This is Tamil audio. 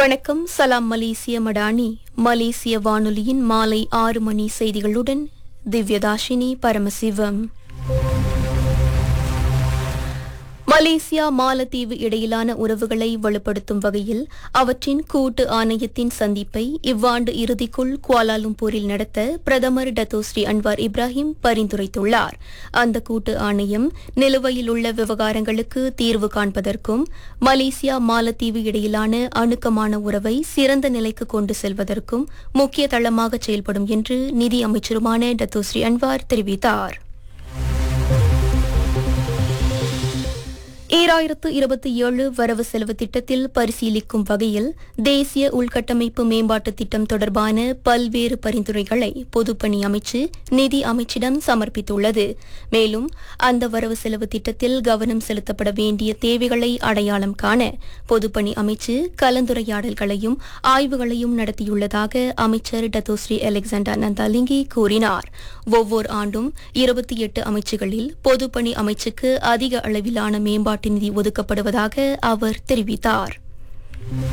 வணக்கம் சலாம் மலேசிய மடானி மலேசிய வானொலியின் மாலை ஆறு மணி செய்திகளுடன் திவ்யதாஷினி பரமசிவம் மலேசியா மாலத்தீவு இடையிலான உறவுகளை வலுப்படுத்தும் வகையில் அவற்றின் கூட்டு ஆணையத்தின் சந்திப்பை இவ்வாண்டு இறுதிக்குள் குவாலாலும்பூரில் நடத்த பிரதமர் டத்தோஸ்ரீ அன்வார் இப்ராஹிம் பரிந்துரைத்துள்ளார் அந்த கூட்டு ஆணையம் நிலுவையில் உள்ள விவகாரங்களுக்கு தீர்வு காண்பதற்கும் மலேசியா மாலத்தீவு இடையிலான அணுக்கமான உறவை சிறந்த நிலைக்கு கொண்டு செல்வதற்கும் முக்கிய தளமாக செயல்படும் என்று நிதி அமைச்சருமான டத்தோஸ்ரீ அன்வார் தெரிவித்தார் ஈராயிரத்து இருபத்தி ஏழு வரவு செலவு திட்டத்தில் பரிசீலிக்கும் வகையில் தேசிய உள்கட்டமைப்பு மேம்பாட்டு திட்டம் தொடர்பான பல்வேறு பரிந்துரைகளை பொதுப்பணி அமைச்சு நிதி அமைச்சிடம் சமர்ப்பித்துள்ளது மேலும் அந்த வரவு செலவு திட்டத்தில் கவனம் செலுத்தப்பட வேண்டிய தேவைகளை அடையாளம் காண பொதுப்பணி அமைச்சு கலந்துரையாடல்களையும் ஆய்வுகளையும் நடத்தியுள்ளதாக அமைச்சர் டத்தோஸ்ரீ அலெக்சாண்டர் நந்தாலிங்கி கூறினார் ஒவ்வொரு ஆண்டும் இருபத்தி எட்டு அமைச்சுகளில் பொதுப்பணி அமைச்சுக்கு அதிக அளவிலான மேம்பாட்டு நிதி ஒதுக்கப்படுவதாக அவர் தெரிவித்தார்